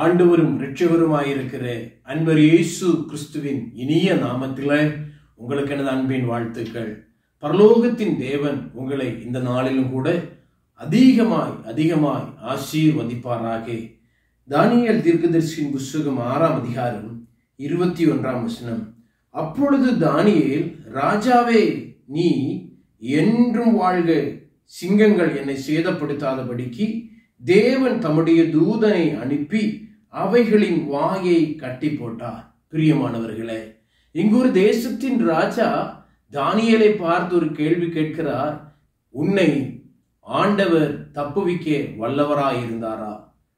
ஆண்டவரும் இரட்சகருமாயிருக்கிற அன்பர் இயேசு கிறிஸ்துவின் இனிய நாமத்தில உங்களுக்கு எனது அன்பின் வாழ்த்துக்கள் பரலோகத்தின் தேவன் உங்களை இந்த நாளிலும் கூட அதிகமாய் அதிகமாய் ஆசீர்வதிப்பாராக தானியல் தீர்க்கதரிசியின் புஸ்தகம் ஆறாம் அதிகாரம் இருபத்தி ஒன்றாம் வசனம் அப்பொழுது தானியேல் ராஜாவே நீ என்றும் வாழ்க சிங்கங்கள் என்னை சேதப்படுத்தாதபடிக்கு தேவன் தம்முடைய தூதனை அனுப்பி அவைகளின் வாயை கட்டி போட்டார் பிரியமானவர்களே இங்கு ஒரு தேசத்தின் ராஜா தானியலை பார்த்து ஒரு கேள்வி கேட்கிறார் உன்னை ஆண்டவர் தப்புவிக்க வல்லவராயிருந்தாரா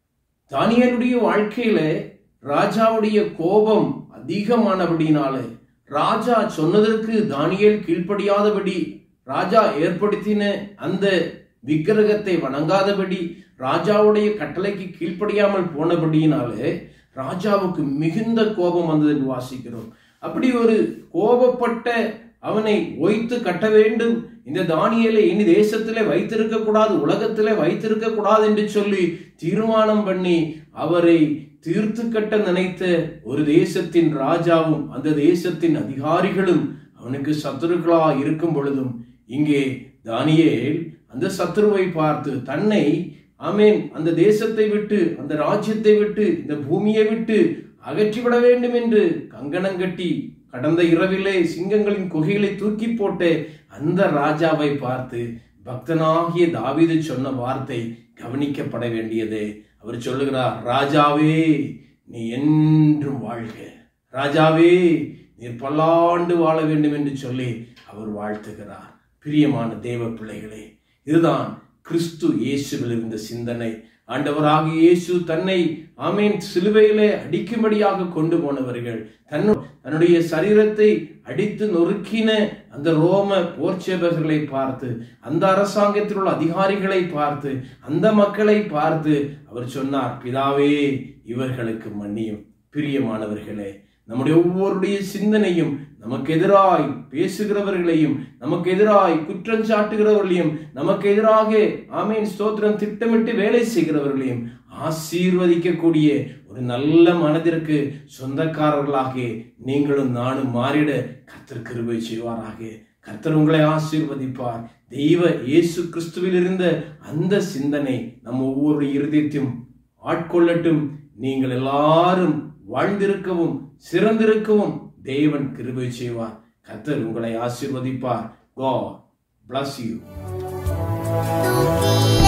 தானியலுடைய வாழ்க்கையில ராஜாவுடைய கோபம் அதிகமானபடினாலே ராஜா சொன்னதற்கு தானியல் கீழ்ப்படியாதபடி ராஜா ஏற்படுத்தின அந்த விக்கிரகத்தை வணங்காதபடி ராஜாவுடைய கட்டளைக்கு கீழ்ப்படியாமல் போனபடியினாலே ராஜாவுக்கு மிகுந்த கோபம் வந்தது என்று வாசிக்கிறோம் அப்படி ஒரு கோபப்பட்ட அவனை ஒய்த்து கட்ட வேண்டும் இந்த தானியலை இனி தேசத்திலே வைத்திருக்க கூடாது உலகத்திலே வைத்திருக்க கூடாது என்று சொல்லி தீர்மானம் பண்ணி அவரை தீர்த்து கட்ட நினைத்த ஒரு தேசத்தின் ராஜாவும் அந்த தேசத்தின் அதிகாரிகளும் அவனுக்கு சத்துருக்களா இருக்கும் பொழுதும் இங்கே தானியேல் அந்த சத்துருவை பார்த்து தன்னை ஆமேன் அந்த தேசத்தை விட்டு அந்த ராஜ்யத்தை விட்டு இந்த பூமியை விட்டு அகற்றிவிட வேண்டும் என்று கங்கணம் கட்டி கடந்த இரவிலே சிங்கங்களின் குகைகளை தூக்கி போட்ட அந்த ராஜாவை பார்த்து பக்தனாகிய தாவீது சொன்ன வார்த்தை கவனிக்கப்பட வேண்டியது அவர் சொல்லுகிறார் ராஜாவே நீ என்றும் வாழ்க ராஜாவே நீர் பல்லாண்டு வாழ வேண்டும் என்று சொல்லி அவர் வாழ்த்துகிறார் பிரியமான தேவ பிள்ளைகளே இதுதான் கிறிஸ்து இயேசுவில் இருந்த சிந்தனை ஆண்டவராக இயேசு தன்னை ஆமீன் சிலுவையிலே அடிக்கும்படியாக கொண்டு போனவர்கள் தன்னு தன்னுடைய சரீரத்தை அடித்து நொறுக்கின அந்த ரோம போர்ச்சேபர்களை பார்த்து அந்த அரசாங்கத்தில் உள்ள அதிகாரிகளை பார்த்து அந்த மக்களை பார்த்து அவர் சொன்னார் பிதாவே இவர்களுக்கு மன்னியும் பிரியமானவர்களே நம்முடைய ஒவ்வொருடைய சிந்தனையும் நமக்கு எதிராய் பேசுகிறவர்களையும் நமக்கு எதிராய் குற்றம் சாட்டுகிறவர்களையும் நமக்கு எதிராக ஆமீன் ஸ்தோத்திரம் திட்டமிட்டு வேலை செய்கிறவர்களையும் ஆசீர்வதிக்கக்கூடிய ஒரு நல்ல மனதிற்கு சொந்தக்காரர்களாக நீங்களும் நானும் மாறிட கர்த்தர் கிருபை செய்வாராக கர்த்தர் உங்களை ஆசீர்வதிப்பார் தெய்வ இயேசு கிறிஸ்துவில் இருந்த அந்த சிந்தனை நம் ஒவ்வொரு இருதயத்தையும் ஆட்கொள்ளட்டும் நீங்கள் எல்லாரும் வாழ்ந்திருக்கவும் சிறந்திருக்கவும் தேவன் கிருபை செய்வார் கர்த்தர் உங்களை ஆசீர்வதிப்பார் God bless you. தூக்கி